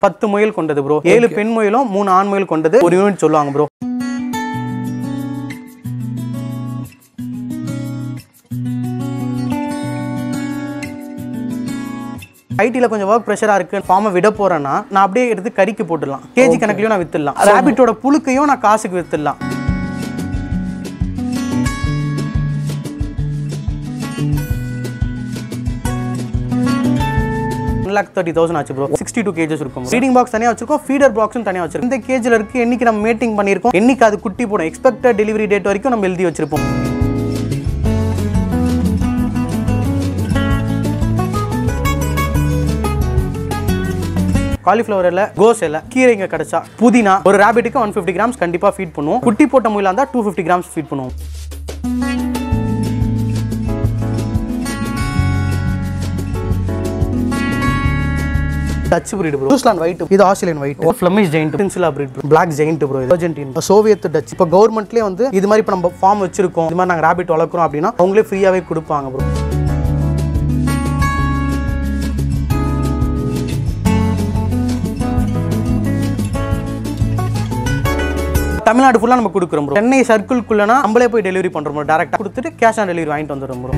பத்து முயல் கொண்டது ப்ரோ ஏழு பெண் முயலும் மூணு ஆண் முயல் கொண்டது ஒரு யூனிட் சொல்லுவாங்க ப்ரோ ஐடியில் கொஞ்சம் ஒர்க் ப்ரெஷராக இருக்கு ஃபார்மை விட போறேன்னா நான் அப்படியே எடுத்து கறிக்கு போட்டுடலாம் கேஜி கணக்குலையும் நான் வித்துடலாம் ரேபிட்டோட புழுக்கையும் நான் காசுக்கு வித்துடலாம் லேக் தேர்ட்டி தௌசண்ட் ஆச்சு ப்ரோ சிக்ஸ்டி டூ கேஜஸ் இருக்கும் ஃபீடிங் பாக்ஸ் தனியாக வச்சிருக்கோம் ஃபீடர் பாக்ஸும் தனியாக வச்சிருக்கோம் இந்த கேஜில் இருக்கு என்னைக்கு நம்ம மேட்டிங் பண்ணியிருக்கோம் என்னைக்கு அது குட்டி போடும் எக்ஸ்பெக்டட் டெலிவரி டேட் வரைக்கும் நம்ம எழுதி வச்சிருப்போம் காலிஃப்ளவர் இல்லை கோஸ் இல்லை கீரைங்க கிடைச்சா புதினா ஒரு ரேபிட்டுக்கு ஒன் ஃபிஃப்டி கிராம்ஸ் கண்டிப்பாக ஃபீட் பண்ணுவோம் குட்டி போட்ட முயலாக இருந்தால் டூ ஃபிஃப்டி கிராம்ஸ் ஃபீட் பண்ணுவோம் Dutch breed bro New Zealand white இது ஆஸ்திரேலியன் ஒயிட் ஃப்ளமிஷ் ஜெயிண்ட் பென்சிலா பிரீட் பிளாக் ஜெயிண்ட் ப்ரோ இது அர்ஜென்டின் சோவியத் டச் இப்போ கவர்மெண்ட்லேயே வந்து இது மாதிரி இப்போ நம்ம ஃபார்ம் வச்சிருக்கோம் இது மாதிரி நாங்கள் ரேபிட் வளர்க்குறோம் அப்படின்னா அவங்களே ஃப்ரீயாகவே கொடுப்பாங்க ப்ரோ தமிழ்நாடு ஃபுல்லாக நம்ம கொடுக்குறோம் ப்ரோ சென்னை சர்க்கிள்குள்ளனா நம்மளே போய் டெலிவரி பண்ணுறோம் ப்ரோ டேரெக்டாக கொடுத்துட்டு கேஷ் ஆன் டெலிவரி வாங்கிட்டு வந்துடும் ப்ரோ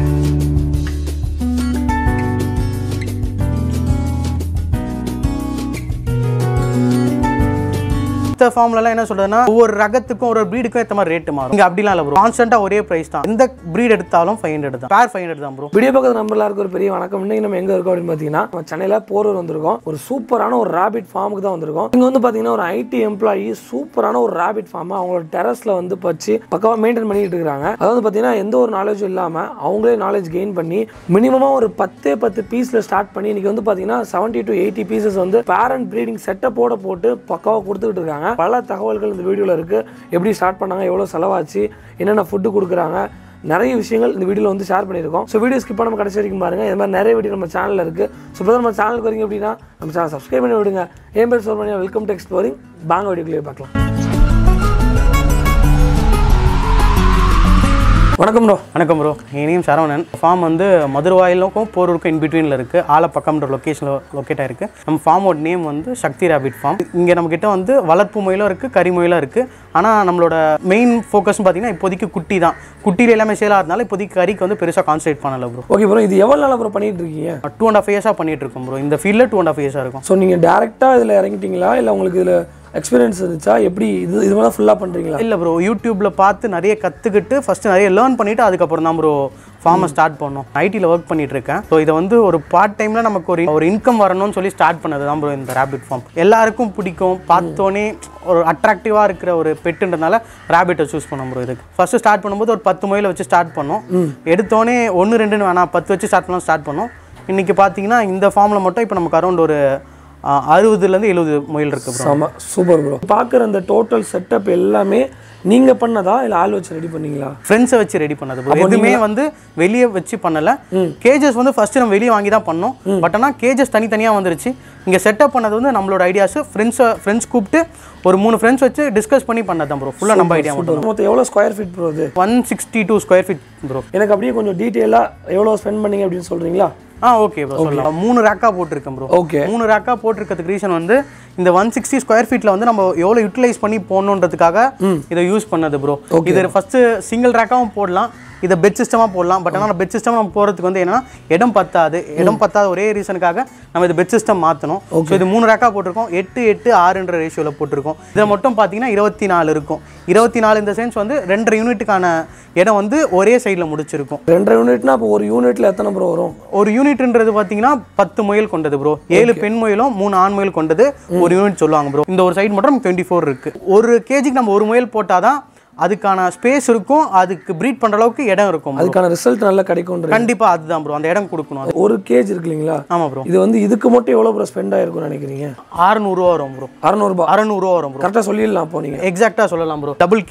மற்ற ஃபார்ம்லலாம் என்ன சொல்றதுன்னா ஒவ்வொரு ரகத்துக்கும் ஒரு ப்ரீடுக்கும் ஏற்ற மாதிரி ரேட்டு மாறும் இங்கே அப்படிலாம் இல்லை ப்ரோ கான்ஸ்டன்ட்டாக ஒரே ப்ரைஸ் தான் எந்த ப்ரீட் எடுத்தாலும் ஃபைவ் ஹண்ட்ரட் தான் பேர் ஃபைவ் ஹண்ட்ரட் தான் ப்ரோ வீடியோ பக்கத்து நம்ம எல்லாருக்கும் ஒரு பெரிய வணக்கம் இன்னைக்கு நம்ம எங்க இருக்கோம் அப்படின்னு பார்த்தீங்கன்னா நம்ம சென்னையில் போரூர் வந்திருக்கோம் ஒரு சூப்பரான ஒரு ராபிட் ஃபார்முக்கு தான் வந்திருக்கோம் இங்க வந்து பார்த்தீங்கன்னா ஒரு ஐடி எம்ப்ளாயி சூப்பரான ஒரு ராபிட் ஃபார்ம் அவங்களோட டெரஸ்ல வந்து வச்சு பக்கவாக மெயின்டைன் பண்ணிட்டு இருக்காங்க அதாவது பார்த்தீங்கன்னா எந்த ஒரு நாலேஜும் இல்லாமல் அவங்களே நாலேஜ் கெயின் பண்ணி மினிமமாக ஒரு பத்தே பத்து பீஸில் ஸ்டார்ட் பண்ணி இன்னைக்கு வந்து பார்த்தீங்கன்னா செவன்ட்டி டு எயிட்டி பீசஸ் வந்து பேரண்ட் ப்ரீடிங் செட்டப்போட போட்டு பக்காவாக கொடுத்துக்கிட்டு இருக்காங்க பல தகவல்கள் இந்த வீடியோவில் இருக்கு எப்படி ஸ்டார்ட் பண்ணாங்க எவ்வளோ செலவாச்சு என்னென்ன ஃபுட்டு கொடுக்குறாங்க நிறைய விஷயங்கள் இந்த வீடியோவில் வந்து ஷேர் பண்ணியிருக்கோம் ஸோ வீடியோ ஸ்கிப் பண்ணாம கடைசி வரைக்கும் பாருங்க இது மாதிரி நிறைய வீடியோ நம்ம சேனலில் இருக்குது ஸோ இப்போ நம்ம சேனலுக்கு வரீங்க அப்படின்னா நம்ம சேனல் சப்ஸ்கிரைப் பண்ணி விடுங்க என் பேர் சோர்மணியா வெல்கம் டு எக்ஸ்ப்ளோரிங் பாங்க வீடியோக்குள்ளே பார்க்கலாம் வணக்கம் ப்ரோ வணக்கம் ப்ரோ என் நேம் சரவணன் ஃபார்ம் வந்து மதுரவாயிலுக்கும் போரூருக்கும் இன் பிட்வீனில் இருக்குது ஆலப்பக்கம்ன்ற லொக்கேஷனில் லொக்கேட் ஆயிருக்கு நம்ம ஃபார்மோட நேம் வந்து சக்தி ரேபிட் ஃபார்ம் இங்கே நம்மக்கிட்ட வந்து வளர்ப்பு முயலும் இருக்குது கறி முயலும் இருக்குது ஆனால் நம்மளோட மெயின் ஃபோக்கஸ்னு பார்த்தீங்கன்னா இப்போதைக்கு குட்டி தான் குட்டியில் எல்லாமே சேலாக இருந்தாலும் இப்போதைக்கு கறிக்கு வந்து பெருசாக கான்சன்ட்ரேட் பண்ணலை ப்ரோ ஓகே ப்ரோ இது எவ்வளோ நாளாக ப்ரோ பண்ணிட்டு இருக்கீங்க டூ அண்ட் ஆஃப் இயர்ஸாக பண்ணிட்டு இருக்கோம் ப்ரோ இந்த ஃபீல்டில் டூ அண்ட் ஆஃப் இயர்ஸாக இருக்கும் ஸோ நீங்கள் டேரெக்டாக இதில் இறங்கிட்டீங்களா இல்லை உங்களுக்கு இதில் எக்ஸ்பீரியன்ஸ் இருந்துச்சா எப்படி இது இது மாதிரி ஃபுல்லாக பண்ணுறீங்களா இல்லை ப்ரோ யூடியூப்பில் பார்த்து நிறைய கற்றுக்கிட்டு ஃபஸ்ட்டு நிறைய லேர்ன் பண்ணிவிட்டு அதுக்கப்புறம் தான் ப்ரோ ஃபார்மை ஸ்டார்ட் பண்ணோம் ஐடியில் ஒர்க் பண்ணிட்டு இருக்கேன் ஸோ இதை வந்து ஒரு பார்ட் டைமில் நமக்கு ஒரு ஒரு இன்கம் வரணும்னு சொல்லி ஸ்டார்ட் பண்ணது தான் ப்ரோ இந்த ரேபிட் ஃபார்ம் எல்லாருக்கும் பிடிக்கும் பார்த்தோன்னே ஒரு அட்ராக்டிவாக இருக்கிற ஒரு பெட்டுன்றதுனால ரேபிட்டை சூஸ் பண்ணோம் ப்ரோ இதுக்கு ஃபஸ்ட்டு ஸ்டார்ட் பண்ணும்போது ஒரு பத்து முயலை வச்சு ஸ்டார்ட் பண்ணோம் எடுத்தோடனே ஒன்று ரெண்டுன்னு வேணாம் பத்து வச்சு ஸ்டார்ட் பண்ணலாம் ஸ்டார்ட் பண்ணோம் இன்றைக்கி பார்த்தீங்கன்னா இந்த ஃபார்மில் மட்டும் இப்போ நமக்கு அரௌண்ட் ஒரு ஆஹ், அறுபதுலேருந்து எழுபது முயல் இருக்குது ப்ரோ செம சூப்பர் ப்ரோ பார்க்குற அந்த டோட்டல் செட்டப் எல்லாமே நீங்கள் பண்ணதா இல்லை ஆள் வச்சு ரெடி பண்ணீங்களா ஃப்ரெண்ட்ஸை வச்சு ரெடி பண்ணது bro. எதுவுமே வந்து வெளியே வச்சு பண்ணல கேஜஸ் வந்து ஃபர்ஸ்ட் நம்ம வெளியே வாங்கி தான் பண்ணோம் பட் ஆனால் கேஜஸ் தனித்தனியாக வந்துருச்சு இங்கே செட்டப் பண்ணது வந்து நம்மளோட ஐடியாஸ் ஃப்ரெண்ட்ஸை ஃப்ரெண்ட்ஸ் கூப்பிட்டு ஒரு மூணு ஃப்ரெண்ட்ஸ் வச்சு டிஸ்கஸ் பண்ணி பண்ணது தான் ப்ரோ ஃபுல்லாக நம்ம ஐடியா மட்டும் மொத்தம் எவ்வளோ ஸ்கொயர் ஃபீட் ப்ரோ இது one sixty two square feet bro எனக்கு அப்படியே கொஞ்சம் டீட்டெயிலாக எவ்வளோ ஸ்பெண்ட் பண்ணீங்க அப்படின்னு சொல்கிறீங்களா ஆ ஓகே ப்ரோ சொல்லலாம் மூணு ரேக்காக போட்டிருக்கேன் ப்ரோ ஓகே மூணு ரேக்காக போட்டிருக்கிறதுக்கு ரீசன் வந்து இந்த ஒன் சிக்ஸ்டி ஸ்கொயர் ஃபீட்டில் வந்து நம்ம எவ்வளோ யூட்டிலைஸ் பண்ணி போடணுன்றதுக்காக இதை யூஸ் பண்ணது ப்ரோ இது ஃபஸ்ட்டு சிங்கிள் ரேக்காகவும் போடலாம் இதை பெட் சிஸ்டமாக போடலாம் பட் ஆனால் பெட் சிஸ்டம் நம்ம போகிறதுக்கு வந்து என்னன்னா இடம் பத்தாது இடம் பத்தாத ஒரே ரீசனுக்காக நம்ம இது பெட் சிஸ்டம் மாற்றணும் ஸோ இது மூணு ரேக்காக போட்டிருக்கோம் எட்டு எட்டு ஆறுன்ற ரேஷியோவில் போட்டிருக்கோம் இதில் மட்டும் பார்த்தீங்கன்னா இருபத்தி நாலு இருக்கும் இருபத்தி நாலு இந்த சென்ஸ் வந்து ரெண்டரை யூனிட்டுக்கான இடம் வந்து ஒரே சைடில் முடிச்சிருக்கும் ரெண்டரை யூனிட்னா அப்போ ஒரு யூனிட்ல எத்தனை ப்ரோ வரும் ஒரு யூனிட்ன்றது பார்த்தீங்கன்னா பத்து முயல் கொண்டது ப்ரோ ஏழு பெண் முயலும் மூணு ஆண் முயல் கொண்டது ஒரு யூனிட் சொல்லுவாங்க ப்ரோ இந்த ஒரு சைடு மட்டும் டுவெண்ட்டி ஃபோர் இருக்கு ஒரு கேஜிக்கு நம்ம ஒரு முயல் போட்டாதான் அதுக்கான ஸ்பேஸ் இருக்கும் அதுக்கு ப்ரீட் பண்ற அளவுக்கு இடம் இருக்கும் bro. அதுக்கான ரிசல்ட் நல்லா கிடைக்கும்ன்ற கண்டிப்பா அதுதான் ப்ரோ அந்த இடம் கொடுக்கணும் அது ஒரு கேஜ் இருக்கு இல்லைங்களா ஆமா ப்ரோ இது வந்து இதுக்கு மட்டும் எவ்வளோ ப்ரோ ஸ்பெண்ட் ஆயிருக்கும்னு நினைக்கிறீங்க அறநூறுவா வரும் ப்ரோ அறநூறுபா அறநூறுவா வரும் ப்ரோ கரெக்டாக சொல்லிடலாம் அப்போ நீங்கள் எக்ஸாக்டாக சொல்லலாம் ப்ரோ டபுள் கேஜ்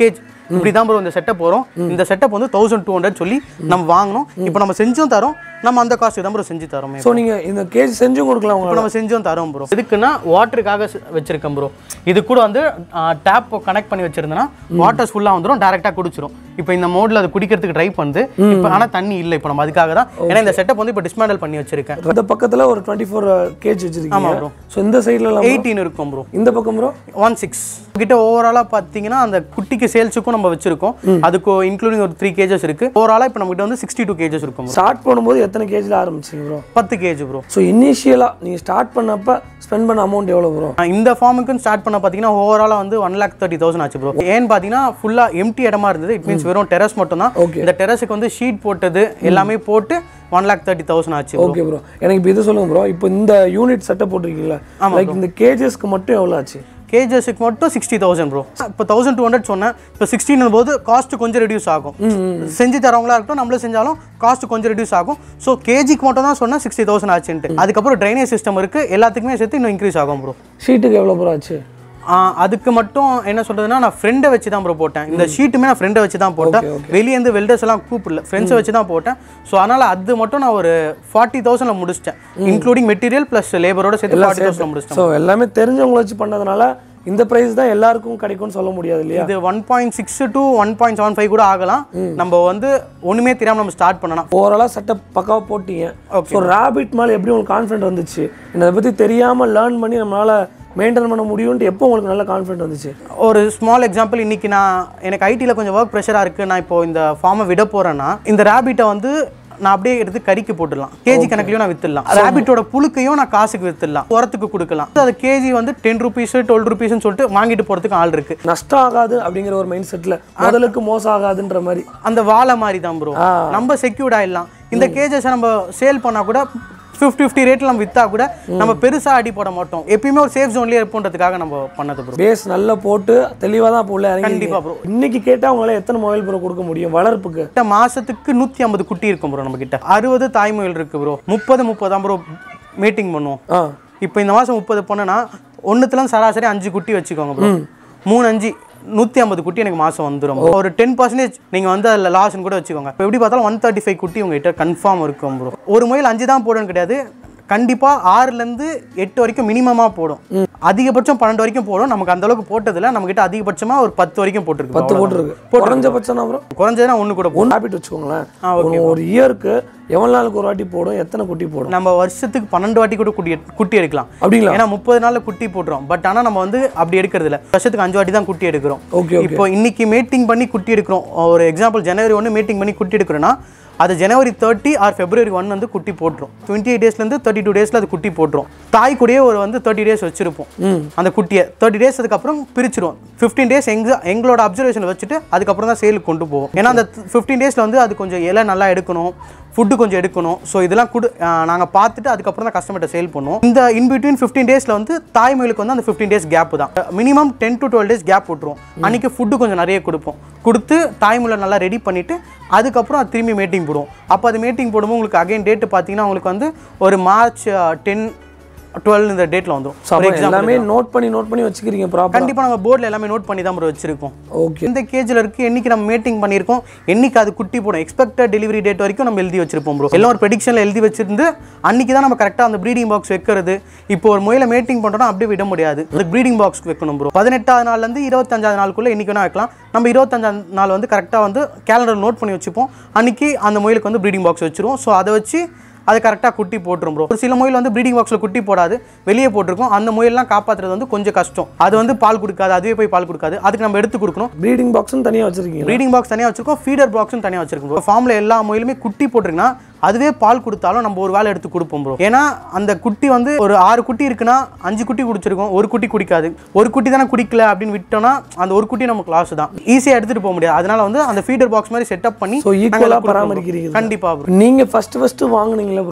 இப்படி தான் ப்ரோ இந்த செட்டப் வரும் இந்த செட்டப் வந்து தௌசண்ட் டூ ஹண்ட்ரட் சொல்லி நம்ம வாங்கணும் இப்போ நம்ம செஞ்சும் தரோம் நம்ம அந்த காஸ்ட் தான் ப்ரோ செஞ்சு தரோம் ஸோ நீங்கள் இந்த கேஜ் செஞ்சும் கொடுக்கலாம் இப்போ உங்களால் நம்ம செஞ்சும் தரோம் ப்ரோ இதுக்குன்னா வாட்டருக்காக வச்சிருக்கேன் ப்ரோ இது கூட வந்து டேப் கனெக்ட் பண்ணி வச்சிருந்தேன்னா வாட்டர்ஸ் ஃபுல்லாக வந்துடும் டேரெக்டாக குடிச்சிரும் இப்போ இந்த மோட்ல அது குடிக்கிறதுக்கு ட்ரை பண்ணுது இப்போ ஆனால் தண்ணி இல்லை இப்போ நம்ம அதுக்காக தான் ஏன்னா இந்த செட்டப் வந்து இப்போ டிஸ்மேண்டல் பண்ணி வச்சிருக்கேன் இந்த பக்கத்தில் ஒரு டுவெண்ட்டி ஃபோர் கேஜ் வச்சிருக்கீங்க bro. ஸோ இந்த சைட்லலாம் எயிட்டீன் இருக்கும் ப்ரோ இந்த பக்கம் ப்ரோ ஒன் சிக்ஸ் கிட்ட ஓவராலாக பார்த்தீங்கன்னா அந்த குட்டிக்கு சேல்ஸுக்கும் நம்ம வச்சிருக்கோம் அதுக்கு இன்க்ளூடிங் ஒரு த்ரீ கேஜஸ் இருக்கு ஓவராலாக இப்போ நம்மகிட்ட வந்து சிக்ஸ்டி டூ கேஜஸ் இருக்கும் bro. ஸ்டார்ட் பண்ணும்போது எத்தனை கேஜில் ஆரம்பிச்சிங்க ப்ரோ பத்து கேஜ் ப்ரோ ஸோ இனிஷியலாக நீங்கள் ஸ்டார்ட் பண்ணப்ப ஸ்பெண்ட் பண்ண அமௌண்ட் எவ்வளோ ப்ரோ இந்த ஃபார்முக்கு ஸ்டார்ட் பண்ண பார்த்தீங்கன்னா ஓவராலாக வந்து ஒன் லேக் தேர்ட்டி தௌசண்ட் ஆச்சு ப்ரோ ஏன்னு பார்த்தீங்கன்னா ஃபுல்லாக எம்டி இடமா இருந்தது இட் மீன்ஸ் வெறும் டெரஸ் மட்டும் தான் Okay. இந்த டெரஸுக்கு வந்து ஷீட் போட்டது எல்லாமே போட்டு ஒன் லேக் தேர்ட்டி தௌசண்ட் ஆச்சு bro. ஓகே ப்ரோ எனக்கு இப்போ இது சொல்லுங்க ப்ரோ இப்போ இந்த யூனிட் செட்டப் போட்டிருக்கீங்களா லைக் இந்த கேஜஸ்க்கு மட்டும் எவ்வளோ ஆச்சு கேஜஸுக்கு மட்டும் சிக்ஸ்டி தௌசண்ட் ப்ரோ இப்போ தௌசண்ட் டூ ஹண்ட்ரட் சொன்னேன் இப்போ சிக்ஸ்டின் போது காஸ்ட் கொஞ்சம் ரெடியூஸ் ஆகும் செஞ்சு தரவங்களா இருக்கட்டும் நம்மளும் செஞ்சாலும் காஸ்ட் கொஞ்சம் ரெடியூஸ் ஆகும் ஸோ கேஜிக்கு மட்டும் தான் சொன்னேன் சிக்ஸ்டி தௌசண்ட் ஆச்சுன்ட்டு அதுக்கப்புறம் ட்ரைனேஜ் சிஸ்டம் இருக்கு எல்லாத்துக்குமே சேர்த்து இன்னும் இன்க்ரீஸ் ஆகும் ப்ரோ ஷீட்டுக்கு எவ்வளோ ப்ரோ ஆச்சு அதுக்கு மட்டும் என்ன சொல்றதுன்னா நான் ஃப்ரெண்டை வச்சு தான் ப்ரோ போட்டேன் இந்த ஷீட்டுமே நான் ஃப்ரெண்டை வச்சு தான் போட்டேன் வெளியே இருந்து வெல்டர்ஸ் எல்லாம் கூப்பிடல ஃப்ரெண்ட்ஸை வச்சு தான் போட்டேன் ஸோ அதனால அது மட்டும் நான் ஒரு ஃபார்ட்டி தௌசண்ட்ல முடிச்சிட்டேன் இன்க்ளூடிங் மெட்டீரியல் ப்ளஸ் லேபரோட சேர்த்து ஃபார்ட்டி தௌசண்ட் முடிச்சிட்டேன் ஸோ எல்லாமே தெரிஞ்சவங்கள வச்சு பண்ணதுனால இந்த ப்ரைஸ் தான் எல்லாருக்கும் கிடைக்கும்னு சொல்ல முடியாது இல்லையா இது one point six to one point seven five கூட ஆகலாம் நம்ம வந்து ஒண்ணுமே தெரியாம நம்ம ஸ்டார்ட் பண்ணலாம் ஓவராலாக செட்டப் பக்காவாக போட்டீங்க ஸோ ரேபிட் மேலே எப்படி உங்களுக்கு கான்ஃபிடென்ட் வந்துச்சு இதை பற்றி தெரியாமல் லேர்ன் பண்ணி நம்மளால் மெயின்டைன் பண்ண முடியும்ட்டு எப்போ உங்களுக்கு நல்ல கான்ஃபிடென்ட் வந்துச்சு ஒரு ஸ்மால் எக்ஸாம்பிள் இன்னைக்கு நான் எனக்கு ஐடியில் கொஞ்சம் ஒர்க் ப்ரெஷராக இருக்குது நான் இப்போ இந்த ஃபார்மை விட போகிறேன்னா இந்த ரேபிட்டை வந்து நான் அப்படியே எடுத்து கறிக்கு போட்டுடலாம் கேஜி கணக்குலையும் நான் வித்துடலாம் ரேபிட்டோட புழுக்கையும் நான் காசுக்கு வித்துடலாம் உரத்துக்கு கொடுக்கலாம் அது கேஜி வந்து டென் ருபீஸ் டுவெல் ருபீஸ்னு சொல்லிட்டு வாங்கிட்டு போகிறதுக்கு ஆள் இருக்கு நஷ்டம் ஆகாது அப்படிங்கிற ஒரு மைண்ட் செட்டில் முதலுக்கு மோசம் ஆகாதுன்ற மாதிரி அந்த வாழை மாதிரி தான் ப்ரோ ஆ. நம்ம செக்யூர்ட் ஆயிடலாம் இந்த கேஜஸை நம்ம சேல் பண்ணா கூட ஃபிஃப்டி ஃபிஃப்டி ரேட்டில் நம்ம விற்றா கூட நம்ம பெருசாக அடி போட மாட்டோம் எப்பயுமே ஒரு சேஃப் ஜோன்லேயே இருப்போன்றதுக்காக நம்ம பண்ணது ப்ரோ பேஸ் நல்லா போட்டு தெளிவாக தான் இப்போ உள்ள இறங்கி கண்டிப்பா bro. இன்னைக்கு கேட்டால் உங்களால் எத்தனை மொபைல் ப்ரோ கொடுக்க முடியும் வளர்ப்புக்கு கிட்ட மாசத்துக்கு நூற்றி ஐம்பது குட்டி இருக்கும் ப்ரோ நம்ம கிட்ட அறுபது தாய்மொழில் இருக்கு ப்ரோ முப்பது முப்பதாம் ப்ரோ மீட்டிங் பண்ணுவோம் ஆ இப்போ இந்த மாதம் முப்பது பண்ணனா ஒன்றுத்துல சராசரி அஞ்சு குட்டி வச்சுக்கோங்க ப்ரோ மூணு அஞ்சு நூற்றி ஐம்பது குட்டி எனக்கு மாதம் வந்துடும் ஒரு டென் பர்சன்டேஜ் நீங்கள் வந்து அதில் லாஸ்ன்னு கூட வச்சுக்கோங்க இப்போ எப்படி பார்த்தாலும் ஒன் தேர்ட்டி ஃபைவ் குட்டி உங்ககிட்ட கன்ஃபார்ம் இருக்கும் ப்ரோ ஒரு முயல் அஞ்சு தான் போடுன்னு கிடையாது கண்டிப்பாக ஆறுலேருந்து எட்டு வரைக்கும் மினிமமாக போடும் அதிகபட்சம் பன்னெண்டு வரைக்கும் போடும் நமக்கு அந்த அளவுக்கு போட்டதில்ல நம்மகிட்ட அதிகபட்சமாக ஒரு பத்து வரைக்கும் போட்டிருக்கு பத்து போட்டுருக்கு குறைஞ்சபட்சம் ப்ரோ குறைஞ்சதுன்னா ஒன்று கூட போடும் ஒன் ஹேபிட் வச்சுக்கோங்களேன் ஒரு ஒரு இயருக்கு எவ்வளோ நாளுக்கு ஒரு வாட்டி போடும் எத்தனை குட்டி போடும் நம்ம வருஷத்துக்கு பன்னெண்டு வாட்டி கூட குட்டி குட்டி எடுக்கலாம் அப்படிங்களா ஏன்னா முப்பது நாள்ல குட்டி போட்டுரும் பட் ஆனா நம்ம வந்து அப்படி எடுக்கிறது இல்ல வருஷத்துக்கு அஞ்சு வாட்டி தான் குட்டி எடுக்கிறோம் ஓகே இப்போ இன்னைக்கு மீட்டிங் பண்ணி குட்டி எடுக்கிறோம் ஒரு எக்ஸாம்பிள் ஜனவரி ஒன்று மீட்டிங் பண்ணி குட்டி எடுக்கிறோன்னா அது January thirty or February one வந்து குட்டி போட்டுரும் டுவெண்ட்டி எயிட் டேஸ்லேருந்து தேர்ட்டி டூ டேஸில் அது குட்டி போட்டுரும் தாய் கூடயே ஒரு வந்து தேர்ட்டி டேஸ் வச்சிருப்போம் அந்த குட்டியை தேர்ட்டி டேஸ் அதுக்கப்புறம் பிரிச்சிரும் ஃபிஃப்டீன் டேஸ் எங்க எங்களோட அப்சர்வேஷன் வச்சுட்டு அதுக்கப்புறம் தான் சேலுக்கு கொண்டு போவோம் ஏன்னா அந்த ஃபிஃப்டீன் டேஸில் வந்து அது கொஞ்சம் இலை நல்லா எடுக்கணும் ஃபுட்டு கொஞ்சம் எடுக்கணும் ஸோ இதெல்லாம் கொடு நாங்கள் பார்த்துட்டு அதுக்கப்புறம் தான் கஸ்டமர்கிட்ட சேல் பண்ணுவோம் இந்த இன் பிட்வீன் ஃபிஃப்டீன் டேஸில் வந்து தாய்மொழிக்கு வந்து அந்த ஃபிஃப்டீன் டேஸ் கேப் தான் minimum ten to twelve days gap விட்டுருவோம் அன்றைக்கி ஃபுட்டு கொஞ்சம் நிறைய கொடுப்போம் கொடுத்து தாய்மொழியை நல்லா ரெடி பண்ணிவிட்டு அதுக்கப்புறம் அது திரும்பி மீட்டிங் போடுவோம் அப்போ அது மீட்டிங் போடும்போது உங்களுக்கு அகைன் டேட்டு பார்த்தீங்கன்னா உங்களுக்கு வந்து ஒரு மார்ச் டென் டுவெல் இந்த டேட்டில் வந்துடும் ஸோ அப்போ எல்லாமே நோட் பண்ணி நோட் பண்ணி வச்சுக்கிறீங்க ப்ராப்பர் கண்டிப்பாக நம்ம போர்டில் எல்லாமே நோட் பண்ணி தான் ப்ரோ வச்சிருக்கோம் ஓகே எந்த கேஜில் இருக்கு என்னைக்கு நம்ம மீட்டிங் பண்ணியிருக்கோம் என்னைக்கு அது குட்டி போடும் எக்ஸ்பெக்டட் டெலிவரி டேட் வரைக்கும் நம்ம எழுதி வச்சிருப்போம் ப்ரோ எல்லாம் ஒரு ப்ரெடிக்ஷனில் எழுதி வச்சிருந்து அன்னைக்கு தான் நம்ம கரெக்டாக அந்த ப்ரீடிங் பாக்ஸ் வைக்கிறது இப்போ ஒரு முயல மீட்டிங் பண்ணுறோம்னா அப்படியே விட முடியாது அதுக்கு ப்ரீடிங் பாக்ஸ் வைக்கணும் ப்ரோ பதினெட்டாவது நாள்லேருந்து இருபத்தஞ்சாவது நாளுக்குள்ள என்னைக்கு வேணா வைக்கலாம் நம்ம இருபத்தஞ்சாவது நாள் வந்து கரெக்டாக வந்து கேலண்டர் நோட் பண்ணி வச்சுப்போம் அன்னைக்கு அந்த முயலுக்கு வந்து ப்ரீடிங் பாக்ஸ் வச்சிருவோம் ஸோ அதை வச்சு அது கரெக்டாக குட்டி போட்டுரும் ப்ரோ ஒரு சில முயல் வந்து ப்ரீடிங் பாக்ஸில் குட்டி போடாது வெளியே போட்டிருக்கும் அந்த முயல்லாம் காப்பாற்றுறது வந்து கொஞ்சம் கஷ்டம் அது வந்து பால் கொடுக்காது அதுவே போய் பால் கொடுக்காது அதுக்கு நம்ம எடுத்து கொடுக்கணும் ப்ரீடிங் பாக்ஸும் தனியாக வச்சிருக்கீங்க ப்ரீடிங் பாக்ஸ் தனியாக வச்சிருக்கோம் ஃபீடர் பாக்ஸும் தனியாக வச்சிருக்கோம் ப்ரோ ஃபார்மில் எல்லா முயலுமே குட்டி போட்டிருக்குன்னா அதுவே பால் கொடுத்தாலும் நம்ம ஒரு வேலை எடுத்து கொடுப்போம் ப்ரோ ஏன்னா அந்த குட்டி வந்து ஒரு ஆறு குட்டி இருக்குன்னா அஞ்சு குட்டி குடிச்சிருக்கும் ஒரு குட்டி குடிக்காது ஒரு குட்டி தானே குடிக்கல அப்படின்னு விட்டோம்னா அந்த ஒரு குட்டி நமக்கு லாஸ் தான் ஈஸியாக எடுத்துட்டு போக முடியாது அதனால வந்து அந்த ஃபீடர் பாக்ஸ் மாதிரி செட்டப் பண்ணி ஸோ நாங்க ஈக்குவலாக கொடுப்போம் bro. பராமரிக்கிறீங்க கண்டிப்பா ப்ரோ நீங்கள் ஃபஸ்ட்டு ஃபஸ்ட்டு வாங்குனீங்களே ப்ரோ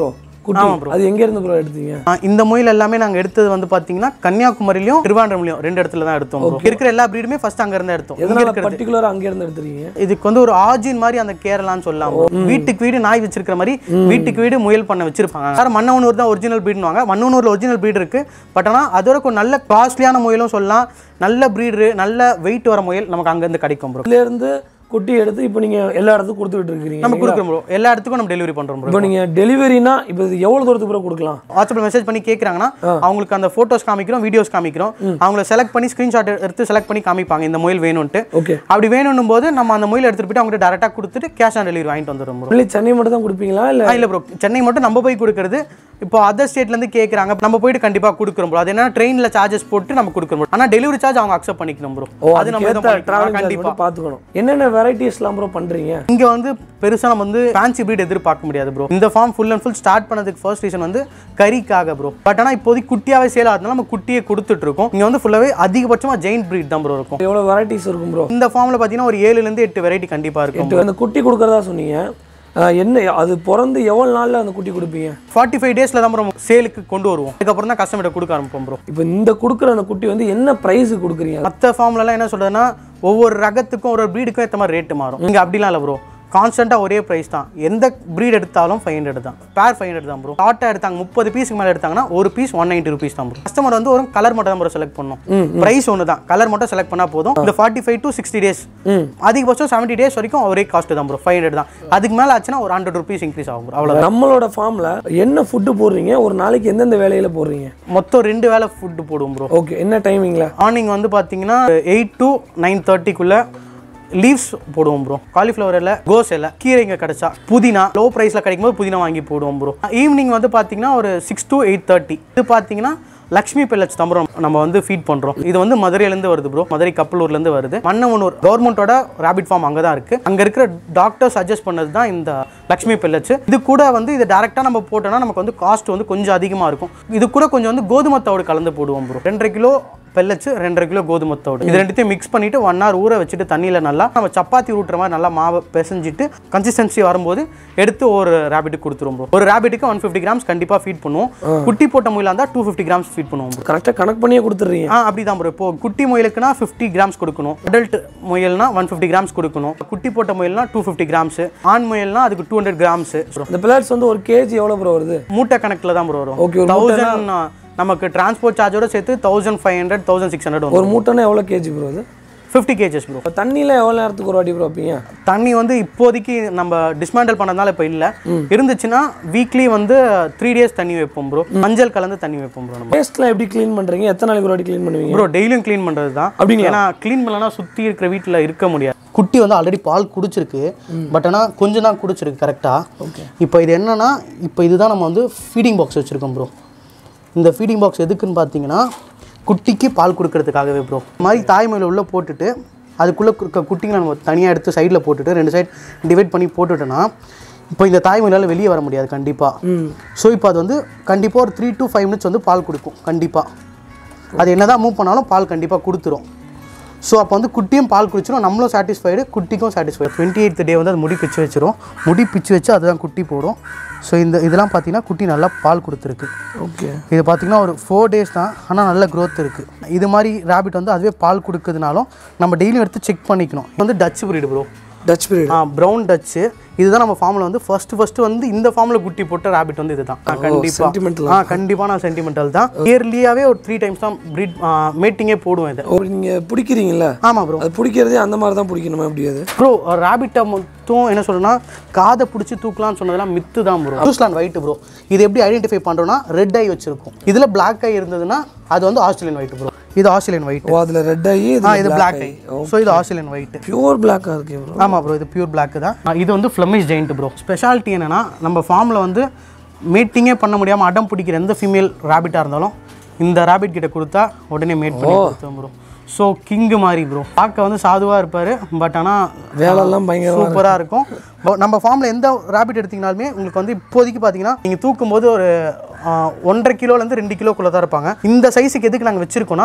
குட்டி அது எங்க இருந்து ப்ரோ எடுத்தீங்க ஆ, இந்த முயல் எல்லாமே நாங்க எடுத்தது வந்து பாத்தீங்கன்னா கன்னியாகுமரியிலும் திருவாண்டரம்லயும் ரெண்டு இடத்துல தான் எடுத்தோம் bro. இருக்கிற எல்லா பிரீடுமே ஃபர்ஸ்ட் அங்க இருந்து எடுத்தோம் இங்க எதனால இருக்கிறது பர்டிகுலரா அங்க இருந்து எடுத்துறீங்க இதுக்கு வந்து ஒரு ஆஜின் மாதிரி அந்த கேரளான்னு சொல்லலாம் bro. வீட்டுக்கு வீடு நாய் வச்சிருக்கிற மாதிரி வீட்டுக்கு வீடு முயல் பண்ண வச்சிருப்பாங்க சார் மன்னவனூர் தான் ஒரிஜினல் பிரீடுவாங்க மன்னவனூர்ல ஒரிஜினல் பிரீடு இருக்கு பட் ஆனா அதோட கொஞ்சம் நல்ல காஸ்ட்லியான முயலும் சொல்லலாம் நல்ல பிரீடு நல்ல வெயிட் வர முயல் நமக்கு அங்க இருந்து கிடைக்கும் ப்ரோ இதுல இருந்து குட்டி எடுத்து இப்போ நீங்க எல்லா இடத்துக்கும் கொடுத்துட்டு இருக்கீங்க நம்ம கொடுக்குறோம் ப்ரோ எல்லா இடத்துக்கும் நம்ம டெலிவரி பண்றோம் ப்ரோ இப்போ நீங்க டெலிவரினா இப்போ இது எவ்வளவு தூரத்துக்கு ப்ரோ கொடுக்கலாம் வாட்ஸ்அப்பில் மெசேஜ் பண்ணி கேட்குறாங்கன்னா அவங்களுக்கு அந்த ஃபோட்டோஸ் காமிக்கிறோம் வீடியோஸ் காமிக்கிறோம் அவங்கள செலக்ட் பண்ணி ஸ்க்ரீன்ஷாட் எடுத்து செலக்ட் பண்ணி காமிப்பாங்க இந்த முயல் வேணும்ட்டு ஓகே அப்படி வேணும்னும் போது நம்ம அந்த முயல் எடுத்துட்டு போயிட்டு அவங்ககிட்ட டேரெக்டாக கொடுத்துட்டு கேஷ் ஆன் டெலிவரி வாங்கிட்டு வந்துடும் ப்ரோ ஒன்லி சென்னை மட்டும் தான் கொடுப்பீங்களா இல்ல இல்லை ப்ரோ சென்னை மட்டும் நம்ம போய் கொடுக்குறது இப்போ அதர் ஸ்டேட்லேருந்து கேட்குறாங்க நம்ம போயிட்டு கண்டிப்பாக கொடுக்குறோம் ப்ரோ அது என்ன ட்ரெயினில் சார்ஜஸ் போட்டு நம்ம கொடுக்குறோம் bro. ஆனா டெலிவரி சார்ஜ் அவங்க அக்செப்ட் பண்ணிக்கணும் ப்ரோ ஓ அது நம்ம அதுக்கேற்ற தான் டிராவலிங் கண்டிப்பாக மட்டும் பார்த்துக்கணும் என்னென்ன வெரைட்டிஸ்லாம் ப்ரோ பண்றீங்க இங்க வந்து பெருசா நம்ம வந்து ஃபேன்சி breed எதிர்பார்க்க முடியாது ப்ரோ இந்த farm full and full start பண்ணதுக்கு ஃபர்ஸ்ட் ரீசன் வந்து கறிக்காக ப்ரோ பட் ஆனா இப்போதைக்கு குட்டியாவே சேல் ஆகுதுனால நம்ம குட்டியே கொடுத்துட்டு இருக்கோம் இங்க வந்து ஃபுல்லாவே அதிகபட்சமா ஜெயின் breed தான் ப்ரோ இருக்கும் எவ்வளவு வெரைட்டிஸ் இருக்கும் ப்ரோ இந்த ஃபார்ம்ல பாத்தீங்கன்னா ஒரு ஏழுல இருந்து எட்டு வெரைட்டி கண்டிப்பா இருக்கும் அந்த குட்டி கொடுக்கறதா சொன்னீங்க ஆஹ் என்ன அது பிறந்து எவ்வளவு நாள்ல அந்த குட்டி கொடுப்பீங்க ஃபார்ட்டி ஃபைவ் டேஸ்ல தான் ப்ரோ சேலுக்கு கொண்டு வருவோம் அதுக்கப்புறம் தான் கஸ்டமர்கிட்ட கொடுக்க ஆரம்பிப்போம் ப்ரோ இப்போ இந்த கொடுக்குற அந்த குட்டி வந்து என்ன ப்ரைஸ் கொடுக்குறீங்க மற்ற ஃபார்ம்லலாம் என்ன சொல்றதுன்னா ஒவ்வொரு ரகத்துக்கும் ஒரு ப்ரீடுக்கும் ஏற்ற மாதிரி ரேட்டு மாறும் இங்க அப்படிலாம் இல்லை ப்ரோ கான்ஸ்டன்ட்டாக ஒரே ப்ரைஸ் தான் எந்த ப்ரீட் எடுத்தாலும் ஃபைவ் ஹண்ட்ரட் தான் பேர் ஃபைவ் ஹண்ட்ரட் தான் ப்ரோ டாட்டா எடுத்தாங்க முப்பது பீஸுக்கு மேலே எடுத்தாங்கன்னா ஒரு பீஸ் ஒன் நைன்ட்டி ருபீஸ் தான் ப்ரோ கஸ்டமர் வந்து ஒரு கலர் மட்டும் தான் ப்ரோ செலக்ட் பண்ணும் ப்ரைஸ் ஒன்று தான் கலர் மட்டும் செலக்ட் பண்ணால் போதும் இந்த forty five to sixty days அதிகபட்சம் செவன்ட்டி டேஸ் வரைக்கும் ஒரே காஸ்ட் தான் ப்ரோ ஃபைவ் ஹண்ட்ரட் தான் அதுக்கு மேலே ஆச்சுன்னா ஒரு ஹண்ட்ரட் ருபீஸ் இன்க்ரீஸ் ஆகும் ப்ரோ அவ்வளோ நம்மளோட ஃபார்ம்ல என்ன ஃபுட்டு போடுறீங்க ஒரு நாளைக்கு எந்தெந்த வேலையில போடுறீங்க மொத்தம் ரெண்டு வேளை ஃபுட்டு போடுவோம் ப்ரோ ஓகே என்ன டைமிங்ல மார்னிங் வந்து பார்த்தீங்கன்னா எயிட் டு நைன் தேர்ட்டிக்குள்ள லீவ்ஸ் போடுவோம் ப்ரோ காலிஃப்ளவர் இலை கோஸ் இலை கீரைங்க கிடைச்சா புதினா லோ ப்ரைஸில் கிடைக்கும்போது புதினா வாங்கி போடுவோம் ப்ரோ ஈவினிங் வந்து பார்த்தீங்கன்னா ஒரு சிக்ஸ் டு எயிட் தேர்ட்டி இது பார்த்தீங்கன்னா லக்ஷ்மி பெல்லட்ஸ் தான் bro நம்ம வந்து ஃபீட் பண்ணுறோம் இது வந்து மதுரையிலேருந்து வருது ப்ரோ மதுரை கப்பலூர்லேருந்து வருது மன்னவனூர் கவர்மெண்ட்டோட ரேபிட் ஃபார்ம் அங்கே தான் இருக்குது அங்கே இருக்கிற டாக்டர் சஜஸ்ட் பண்ணது தான் இந்த லக்ஷ்மி பெல்லட்ஸ் இது கூட வந்து இது டேரெக்டாக நம்ம போட்டோம்னா நமக்கு வந்து காஸ்ட் வந்து கொஞ்சம் அதிகமாக இருக்கும் இது கூட கொஞ்சம் வந்து கோதுமை தவிடு கலந்து போடுவோம் ப்ரோ ரெண்டரை கிலோ பெல்லட்ஸ் ரெண்டரை கிலோ கோதுமை தவிடு இது ரெண்டுத்தையும் மிக்ஸ் பண்ணிட்டு ஒன் ஹவர் ஊற வச்சுட்டு தண்ணியில் நல்லா நம்ம சப்பாத்தி ஊட்டுற மாதிரி நல்லா மாவை பிசைஞ்சிட்டு கன்சிஸ்டன்சி வரும்போது எடுத்து ஒரு ரேபிட்டுக்கு கொடுத்துருவோம் bro. ஒரு ரேபிட்டுக்கு ஒன் ஃபிஃப்டி கிராம்ஸ் கண்டிப்பாக ஃபீட் பண்ணுவோம் குட்டி போட்ட முயலாக இருந்தால் டூ ஃபிஃப்டி கிராம்ஸ் ஃபீட் பண்ணுவோம் bro. கரெக்டாக கணக்கு பண்ணியே கொடுத்துட்றீங்க ஆ அப்படி தான் ப்ரோ இப்போ குட்டி முயலுக்குனா ஃபிஃப்டி கிராம்ஸ் கொடுக்கணும் அடல்ட் முயல்னா ஒன் ஃபிஃப்டி கிராம்ஸ் கொடுக்கணும் குட்டி போட்ட முயல்னா டூ ஃபிஃப்டி கிராம்ஸ் ஆண் முயல்னா அதுக்கு டூ ஹண்ட்ரட் கிராம்ஸ் இந்த பிளாட்ஸ் வந்து ஒரு கேஜி எவ்வளோ ப்ரோ வருது மூட்டை கணக்கில் தான் ப்ரோ வரும் Okay, ஒரு தௌசண்ட் நமக்கு டிரான்ஸ்போர்ட் சார்ஜோட சேர்த்து thousand five hundred thousand six hundred வரும் ஒரு மூட்டைன்னா எவ்வளோ கேஜி ப்ரோ அது ஃபிஃப்டி கேஜஸ் ப்ரோ இப்போ தண்ணியில் எவ்வளோ நேரத்துக்கு ஒரு வாட்டி ப்ரோ வைப்பீங்க தண்ணி வந்து இப்போதைக்கு நம்ம டிஸ்மேண்டல் பண்ணதுனால இப்போ இல்லை இருந்துச்சுன்னா வீக்லி வந்து த்ரீ டேஸ் தண்ணி வைப்போம் ப்ரோ மஞ்சள் கலந்து தண்ணி வைப்போம் ப்ரோ நம்ம வேஸ்ட்லாம் எப்படி க்ளீன் பண்ணுறீங்க எத்தனை நாளைக்கு ஒரு வாட்டி க்ளீன் பண்ணுவீங்க ப்ரோ டெய்லியும் க்ளீன் பண்ணுறது தான் அப்படிங்களா? ஏன்னா க்ளீன் பண்ணலன்னா சுற்றி இருக்கிற வீட்டில் இருக்க முடியாது குட்டி வந்து ஆல்ரெடி பால் குடிச்சிருக்கு பட் ஆனால் கொஞ்சம் தான் குடிச்சிருக்கு கரெக்டாக இப்போ இது என்னன்னா இப்போ இதுதான் நம்ம வந்து ஃபீடிங் பாக்ஸ் வச்சுருக்கோம் ப்ரோ இந்த ஃபீடிங் பாக்ஸ் எதுக்குன்னு பார்த்தீங்கன்னா குட்டிக்கு பால் கொடுக்கறதுக்காகவே ப்ரோ இந்த மாதிரி தாய்மொழியில் உள்ளே போட்டுட்டு அதுக்குள்ளே இருக்க குட்டிங்களை நம்ம தனியாக எடுத்து சைடில் போட்டுட்டு ரெண்டு சைடு டிவைட் பண்ணி போட்டுட்டோன்னா இப்போ இந்த தாய்மொழியால் வெளியே வர முடியாது கண்டிப்பாக ஸோ இப்போ அது வந்து கண்டிப்பாக ஒரு த்ரீ to ஃபைவ் மினிட்ஸ் வந்து பால் கொடுக்கும் கண்டிப்பாக அது என்னதான் மூவ் பண்ணாலும் பால் கண்டிப்பாக கொடுத்துரும் ஸோ அப்போ வந்து குட்டியும் பால் குடிச்சிரும் நம்மளும் சாட்டிஸ்ஃபைடு குட்டிக்கும் சாட்டிஸ்ஃபைடு டுவெண்ட்டி எய்த் டே வந்து அது முடி பிச்சு வச்சிரும் முடி பிச்சு வச்சு அதுதான் குட்டி போடும் ஸோ இந்த இதெல்லாம் பார்த்தீங்கன்னா குட்டி நல்லா பால் கொடுத்துருக்கு ஓகே இது பார்த்தீங்கன்னா ஒரு ஃபோர் டேஸ் தான் ஆனால் நல்ல growth இருக்குது இது மாதிரி ரேபிட் வந்து அதுவே பால் கொடுக்குறதுனாலும் நம்ம டெய்லியும் எடுத்து செக் பண்ணிக்கணும் இது வந்து Dutch breed bro Dutch breed ah brown Dutch இதுதான் நம்ம ஃபார்மில் வந்து ஃபர்ஸ்ட் ஃபர்ஸ்ட் வந்து இந்த ஃபார்மில் குட்டி போட்ட ரேபிட் வந்து இதுதான் ஆ, கண்டிப்பா sentimental ஆ கண்டிப்பாக நான் சென்டிமெண்டல் தான் இயர்லியாகவே ஒரு த்ரீ டைம்ஸ் தான் ப்ரீட் மேட்டிங்கே போடுவேன் இது ஒரு நீங்கள் பிடிக்கிறீங்கல்ல ஆமாம் ப்ரோ அது பிடிக்கிறதே அந்த மாதிரி தான் பிடிக்கணுமா எப்படி அது ப்ரோ ரேபிட்டை மொத்தம் என்ன சொல்றேன்னா காதை பிடிச்சி தூக்கலாம்னு சொன்னதெல்லாம் மித்து தான் ப்ரோ நியூஸ்லாண்ட் ஒயிட் ப்ரோ இது எப்படி ஐடென்டிஃபை பண்ணுறோன்னா ரெட் ஐ வச்சிருக்கும் இதில் பிளாக் ஐ இருந்ததுன்னா அது வந்து ஆஸ்திரேலியன் ஒயிட் ப்ரோ இது ஆஸ்திரேலியன் ஒயிட் ஓ அதில் ரெட் ஆகி ஆ இது பிளாக் ஐ ஸோ இது ஆஸ்திரேலியன் ஒயிட் பியூர் பிளாக்காக இருக்கு ப்ரோ ஆமாம் ப்ரோ இது பியூர் பிளாக் தான் ஆ, இது வந்து ஃப்ளமிஷ் ஜெயிண்ட் ப்ரோ ஸ்பெஷாலிட்டி என்னன்னா நம்ம ஃபார்மில் வந்து மீட்டிங்கே பண்ண முடியாமல் அடம் பிடிக்கிற எந்த ஃபீமேல் ரேபிட்டாக இருந்தாலும் இந்த ரேபிட் கிட்ட கொடுத்தா உடனே மேட் பண்ணி கொடுத்தோம் ப்ரோ ஸோ கிங்கு மாதிரி ப்ரோ பார்க்க வந்து சாதுவாக இருப்பார் பட் ஆனால் வேலைலாம் பயங்கரமா சூப்பராக இருக்கும் But நம்ம ஃபார்மில் எந்த ரேபிட் எடுத்தீங்கனாலுமே உங்களுக்கு வந்து இப்போதைக்கு பார்த்தீங்கன்னா நீங்கள் தூக்கும் போது ஒரு ஆ, ஒன்றரை கிலோலேருந்து ரெண்டு கிலோக்குள்ளே தான் இருப்பாங்க இந்த சைஸுக்கு எதுக்கு நாங்கள் வச்சுருக்கோன்னா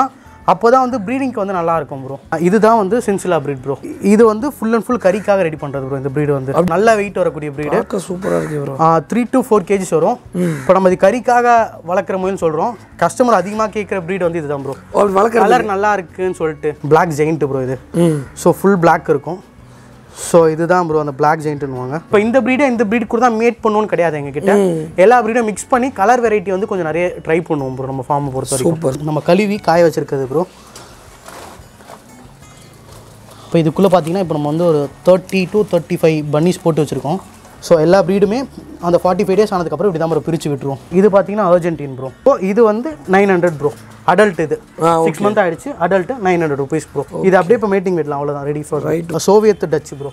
அப்போ தான் வந்து ப்ரீடிங்க்கு வந்து நல்லா இருக்கும் ப்ரோ இதுதான் வந்து சின்சிலா breed ப்ரோ இது வந்து ஃபுல் அண்ட் ஃபுல் கறிக்காக ரெடி பண்ணுறது ப்ரோ இந்த breed வந்து நல்ல வெயிட் வரக்கூடிய breed பார்க்க சூப்பராக இருக்கு bro three to four KGs வரும் இப்போ நம்ம இது கறிக்காக வளர்க்குற முயல்னு சொல்கிறோம் கஸ்டமர் அதிகமாக கேட்குற breed வந்து இதுதான் ப்ரோ வளர்க்குற கலர் நல்லா இருக்குன்னு சொல்லிட்டு பிளாக் ஜெயிண்ட் ப்ரோ இது ம் ஸோ ஃபுல் Black இருக்கும் ஸோ இதுதான் ப்ரோ அந்த பிளாக் ஜெயிண்ட்னுவாங்க இப்போ இந்த ப்ரீடை இந்த breed கூட தான் மேட் பண்ணுவோன்னு கிடையாது எங்ககிட்ட எல்லா ப்ரீடும் மிக்ஸ் பண்ணி கலர் வெரைட்டி வந்து கொஞ்சம் நிறைய ட்ரை பண்ணுவோம் ப்ரோ நம்ம ஃபார்மை பொறுத்த வரைக்கும் நம்ம கழுவி காய வச்சிருக்கிறது ப்ரோ இப்போ இதுக்குள்ளே பார்த்தீங்கன்னா இப்போ நம்ம வந்து ஒரு thirty to thirty five bunnies போட்டு வச்சுருக்கோம் ஸோ எல்லா ப்ரீடுமே அந்த ஃபார்ட்டி ஃபைவ் டேஸ் ஆனதுக்கப்புறம் இப்படி தான் ப்ரோ பிரித்து விட்டுருவோம் இது பார்த்தீங்கன்னா அர்ஜென்டின் ப்ரோ ஸோ இது வந்து நைன் ஹண்ட்ரட் ப்ரோ அடல்ட் இது ஆ, சிக்ஸ் மந்த் ஆயிடுச்சு adult nine hundred rupees bro இது அப்படியே இப்போ மீட்டிங் விடலாம் அவ்வளோதான் ready for right Soviet Dutch bro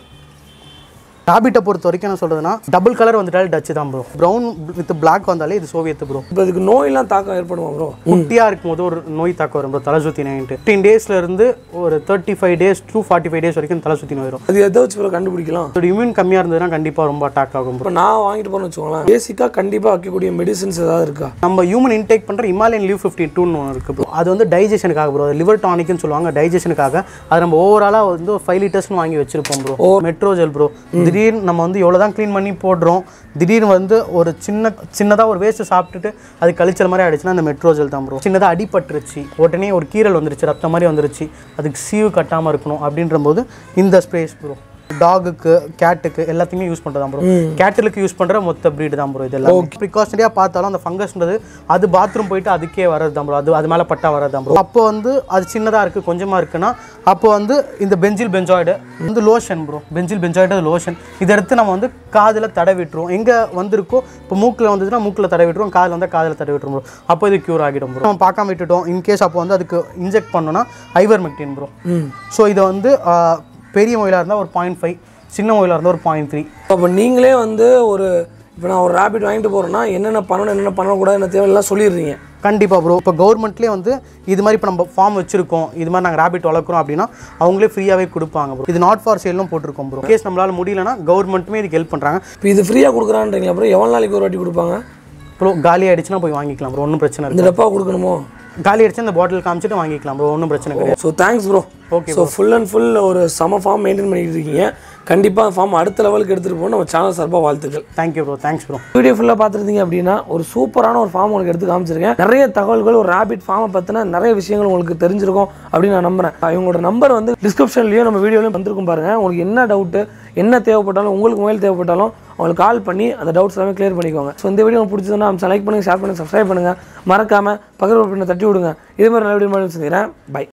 ஹேபிட்டை பொறுத்த வரைக்கும் என்ன சொல்கிறதுனா டபுள் கலர் வந்துட்டாலே டச் தான் ப்ரோ ப்ரௌன் வித் பிளாக் வந்தாலே இது சோவியத் ப்ரோ இப்போ இதுக்கு நோயெல்லாம் தாக்கம் ஏற்படுமா ப்ரோ குட்டியாக இருக்கும்போது ஒரு நோய் தாக்கம் வரும் ப்ரோ தலை சுற்றி நோயின்ட்டு ஃபிஃப்டீன் டேஸ்ல இருந்து ஒரு thirty five days to forty five days வரைக்கும் தலை சுற்றி நோய் வரும் அது எதை வச்சு ப்ரோ கண்டுபிடிக்கலாம் அதோட இம்யூன் கம்மியாக இருந்ததுன்னா கண்டிப்பாக ரொம்ப அட்டாக் ஆகும் ப்ரோ இப்போ நான் வாங்கிட்டு போனேன்னு வச்சுக்கோங்களேன் பேசிக்காக கண்டிப்பாக வைக்கக்கூடிய மெடிசின்ஸ் ஏதாவது இருக்கா நம்ம ஹியூமன் இன்டேக் பண்ணுற இமாலயன் லீவ் ஃபிஃப்டி டூன்னு ஒன்று இருக்குது ப்ரோ அது வந்து டைஜஷனுக்காக ப்ரோ லிவர் டானிக்னு சொல்லுவாங்க டைஜஷனுக்காக அது நம்ம ஓவராலாக வந்து ஃபைவ் லிட்டர்ஸ்னு வாங்கி வச்சிருப்போம் ப்ரோ மெட்ரோஜெல் ப்ரோ திடீர்னு நம்ம வந்து எவ்வளோ தான் க்ளீன் பண்ணி போடுறோம் திடீர்னு வந்து ஒரு சின்ன சின்னதாக ஒரு வேஸ்ட்டு சாப்பிட்டுட்டு அது கழிச்சல் மாதிரி ஆயிடுச்சுன்னா அந்த மெட்ரோஜெல் தான் ப்ரோ சின்னதாக அடிபட்டுருச்சு உடனே ஒரு கீரல் வந்துருச்சு ரத்தம் மாதிரி வந்துருச்சு அதுக்கு சீவு கட்டாமல் இருக்கணும் அப்படின்ற போது இந்த ஸ்ப்ரேஸ் ப்ரோ டாகுக்கு கேட்டுக்கு எல்லாத்தையுமே யூஸ் பண்ணுறது தான் ப்ரோ கேட்டலுக்கு யூஸ் பண்ணுற மொத்த breed தான் ப்ரோ இதெல்லாம் ப்ரிகாஷனரியாக பார்த்தாலும் அந்த ஃபங்கஸ்ன்றது அது பாத்ரூம் போயிட்டு அதுக்கே வர்றது தான் ப்ரோ அது அது மேலே பட்டா வர்றது தான் ப்ரோ அப்போ வந்து அது சின்னதாக இருக்குது கொஞ்சமாக இருக்குன்னா அப்போ வந்து இந்த பெஞ்சில் பெஞ்சாய்டு வந்து லோஷன் ப்ரோ பெஞ்சில் பெஞ்சாய்டு லோஷன் இதை எடுத்து நம்ம வந்து காதில் தடவி விட்டுருவோம் எங்கே வந்திருக்கோ இப்போ மூக்கில் வந்ததுன்னா மூக்கில் தடவி விட்டுருவோம் காதில் வந்தால் காதில் தடவி விட்டுரும் ப்ரோ அப்போ இது க்யூர் ஆகிடும் ப்ரோ நம்ம பார்க்காம விட்டுட்டோம் இன்கேஸ் அப்போ வந்து அதுக்கு இன்ஜெக்ட் பண்ணோன்னா ஐவர் மெக்டின் ப்ரோ ம் ஸோ இதை வந்து ஆ, பெரிய மொயிலாக இருந்தால் ஒரு பாயிண்ட் ஃபைவ் சின்ன மொயிலாக இருந்தால் ஒரு பாயிண்ட் த்ரீ அப்போ நீங்களே வந்து ஒரு இப்போ நான் ஒரு ரேபிட் வாங்கிட்டு போகிறேன்னா என்னென்ன பண்ணணும் என்னென்ன பண்ணக்கூடாது என்ன தேவையெல்லாம் சொல்லிடுறீங்க கண்டிப்பாக ப்ரோ இப்போ கவர்மெண்ட்லேயே வந்து இது மாதிரி இப்போ நம்ம ஃபார்ம் வச்சிருக்கோம் இது மாதிரி நாங்கள் ரேபிட் வளர்க்குறோம் அப்படின்னா அவங்களே ஃப்ரீயாகவே கொடுப்பாங்க ப்ரோ இது நாட் ஃபார் சேலும் போட்டிருக்கோம் ப்ரோ கேஸ் நம்மளால் முடியலன்னா கவர்மெண்ட்டுமே இதுக்கு ஹெல்ப் பண்ணுறாங்க இப்போ இது ஃப்ரீயாக கொடுக்குறான்றீங்களா அப்புறம் எவ்வளோ நாளைக்கு ஒரு வாட்டி கொடுப்பாங்க ப்ரோ காலி ஆயிடுச்சுன்னா போய் வாங்கிக்கலாம் ப்ரோ ஒன்றும் பிரச்சனை இந்த இல்லை டப்பா கொடுக்கணுமோ காலி ஆயிடுச்சு அந்த பாட்டில் காமிச்சிட்டு வாங்கிக்கலாம் ப்ரோ ஒன்றும் பிரச்சனை கிடையாது so thanks bro Okay, so full and full ஒரு சம ஃபார்ம் மெயின்டைன் பண்ணிட்டு இருக்கீங்க கண்டிப்பாக ஃபார்ம் அடுத்த லெவலுக்கு எடுத்துகிட்டு போகணும் நம்ம சேனல் சார்பாக வாழ்த்துக்கள் thank you bro thanks bro video ஃபுல்லாக பார்த்துருந்தீங்க அப்படின்னா ஒரு சூப்பரான ஒரு ஃபார்ம் உங்களுக்கு எடுத்து காமிச்சிருக்கேன் நிறைய தகவல்கள் ஒரு ரேபிட் ஃபார்மை பற்றின நிறைய விஷயங்கள் உங்களுக்கு தெரிஞ்சிருக்கும் அப்படின்னு நான் நம்புறேன் இவங்களோட நம்பர் வந்து டிஸ்கிரிப்ஷன்லையும் நம்ம வீடியோலையும் வந்திருக்கும் பாருங்க உங்களுக்கு என்ன டவுட்டு என்ன தேவைப்பட்டாலும் உங்களுக்கு மொபைல் தேவைப்பட்டாலும் அவங்களுக்கு கால் பண்ணி அந்த டவுட்ஸ் எல்லாமே கிளியர் பண்ணிக்கோங்க ஸோ இந்த வீடியோ உங்களுக்கு பிடிச்சதுன்னா நம்ம லைக் பண்ணுங்க ஷேர் பண்ணுங்க சப்ஸ்கிரைப் பண்ணுங்க மறக்காம பக்கத்தில் பின்ன தட்டி விடுங்க இதே மாதிரி நல்ல வீடியோ மாதிரி செஞ்சுக்கிறேன் பை